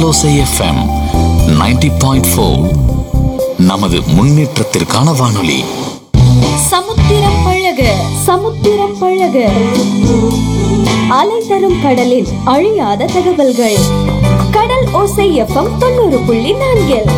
கடலோசை FM 90.4 point four நமது முன்னேற்றத்திற்கான வானொலி சமுத்திரம் பழக சமுத்திரம் பழக அலை தரும் கடலின் அழியாத தகவல்கள் கடல் ஓசை எஃப்எம் தொண்ணூறு புள்ளி நான்கில்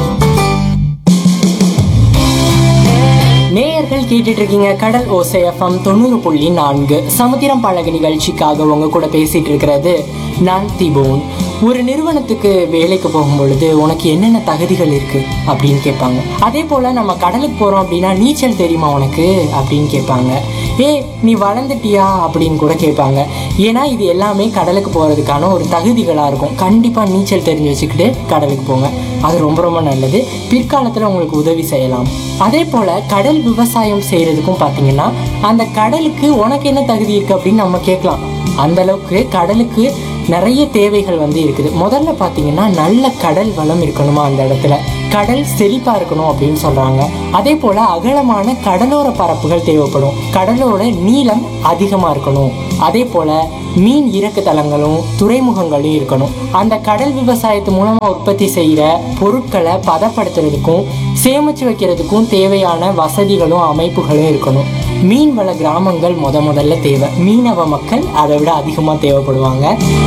நேயர்கள் கேட்டுட்டு இருக்கீங்க கடல் ஓசை எஃப்எம் தொண்ணூறு புள்ளி நான்கு சமுத்திரம் பழகு நிகழ்ச்சிக்காக உங்க கூட பேசிட்டு இருக்கிறது நான் திபோன் ஒரு நிறுவனத்துக்கு வேலைக்கு போகும் பொழுது உனக்கு என்னென்ன தகுதிகள் இருக்கு அப்படின்னு கேட்பாங்க அதே போல நம்ம கடலுக்கு போறோம் அப்படின்னா நீச்சல் தெரியுமா உனக்கு அப்படின்னு கேட்பாங்க ஏ நீ வளர்ந்துட்டியா அப்படின்னு கூட கேட்பாங்க ஏன்னா இது எல்லாமே கடலுக்கு போறதுக்கான ஒரு தகுதிகளா இருக்கும் கண்டிப்பா நீச்சல் தெரிஞ்சு வச்சுக்கிட்டு கடலுக்கு போங்க அது ரொம்ப ரொம்ப நல்லது பிற்காலத்துல உங்களுக்கு உதவி செய்யலாம் அதே போல கடல் விவசாயம் செய்யறதுக்கும் பாத்தீங்கன்னா அந்த கடலுக்கு உனக்கு என்ன தகுதி இருக்கு அப்படின்னு நம்ம கேட்கலாம் அந்த அளவுக்கு கடலுக்கு நிறைய தேவைகள் வந்து இருக்குது முதல்ல பாத்தீங்கன்னா நல்ல கடல் வளம் இருக்கணுமா அந்த இடத்துல கடல் செழிப்பா இருக்கணும் அப்படின்னு சொல்றாங்க அதே போல அகலமான கடலோர பரப்புகள் தேவைப்படும் கடலோட நீளம் அதிகமா இருக்கணும் அதே போல மீன் இறக்கு தலங்களும் துறைமுகங்களும் இருக்கணும் அந்த கடல் விவசாயத்து மூலமா உற்பத்தி செய்யற பொருட்களை பதப்படுத்துறதுக்கும் சேமிச்சு வைக்கிறதுக்கும் தேவையான வசதிகளும் அமைப்புகளும் இருக்கணும் மீன் வள கிராமங்கள் முத முதல்ல தேவை மீனவ மக்கள் அதை விட அதிகமா தேவைப்படுவாங்க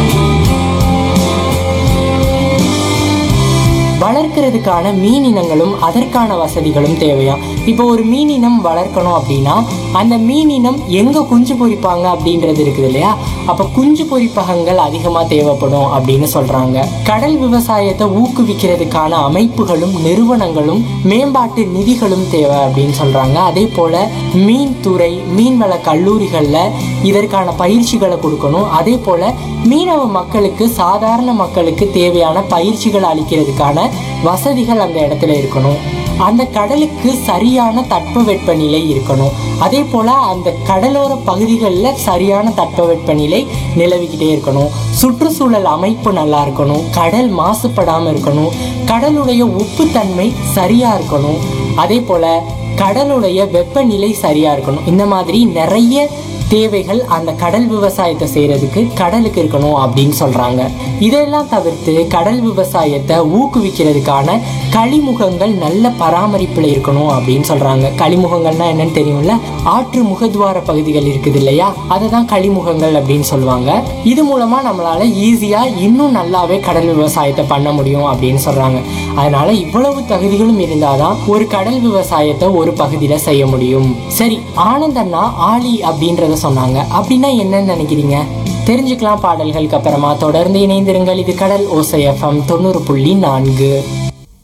வளர்க்கறதுக்கான மீன் இனங்களும் அதற்கான வசதிகளும் தேவையாம் இப்போ ஒரு மீன் இனம் வளர்க்கணும் அப்படின்னா அந்த மீன் இனம் எங்க குஞ்சு பொரிப்பாங்க அப்படின்றது இருக்குது இல்லையா அப்ப குஞ்சு பொரிப்பகங்கள் அதிகமா தேவைப்படும் அப்படின்னு சொல்றாங்க கடல் விவசாயத்தை ஊக்குவிக்கிறதுக்கான அமைப்புகளும் நிறுவனங்களும் மேம்பாட்டு நிதிகளும் தேவை அப்படின்னு சொல்றாங்க அதே போல மீன் துறை மீன்வள கல்லூரிகள்ல இதற்கான பயிற்சிகளை கொடுக்கணும் அதே போல மீனவ மக்களுக்கு சாதாரண மக்களுக்கு தேவையான பயிற்சிகள் அளிக்கிறதுக்கான வசதிகள் அந்த இடத்துல இருக்கணும் அந்த கடலுக்கு சரியான தட்பவெட்ப நிலை இருக்கணும் அதே போல அந்த கடலோர பகுதிகளில் சரியான தட்பவெட்ப நிலை நிலவிக்கிட்டே இருக்கணும் சுற்றுச்சூழல் அமைப்பு நல்லா இருக்கணும் கடல் மாசுபடாம இருக்கணும் கடலுடைய உப்புத்தன்மை சரியா இருக்கணும் அதே போல கடலுடைய வெப்பநிலை சரியா இருக்கணும் இந்த மாதிரி நிறைய தேவைகள் அந்த கடல் விவசாயத்தை செய்யறதுக்கு கடலுக்கு இருக்கணும் அப்படின்னு சொல்றாங்க இதெல்லாம் தவிர்த்து கடல் விவசாயத்தை ஊக்குவிக்கிறதுக்கான கழிமுகங்கள் நல்ல பராமரிப்புல இருக்கணும் அப்படின்னு சொல்றாங்க கழிமுகங்கள்னா என்னன்னு தெரியும்ல ஆற்று முகத்வார பகுதிகள் இருக்குது இல்லையா அதை தான் கழிமுகங்கள் அப்படின்னு சொல்லுவாங்க இது மூலமா நம்மளால ஈஸியா இன்னும் நல்லாவே கடல் விவசாயத்தை பண்ண முடியும் அப்படின்னு சொல்றாங்க அதனால இவ்வளவு தகுதிகளும் இருந்தாதான் ஒரு கடல் விவசாயத்தை ஒரு பகுதியில செய்ய முடியும் சரி ஆனந்தன்னா ஆலி அப்படின்றத சொன்னாங்க அப்படின்னா என்னன்னு நினைக்கிறீங்க தெரிஞ்சுக்கலாம் பாடல்களுக்கு அப்புறமா தொடர்ந்து இணைந்திருங்கள் இது கடல் ஓசை எஃப்எம் தொண்ணூறு புள்ளி நான்கு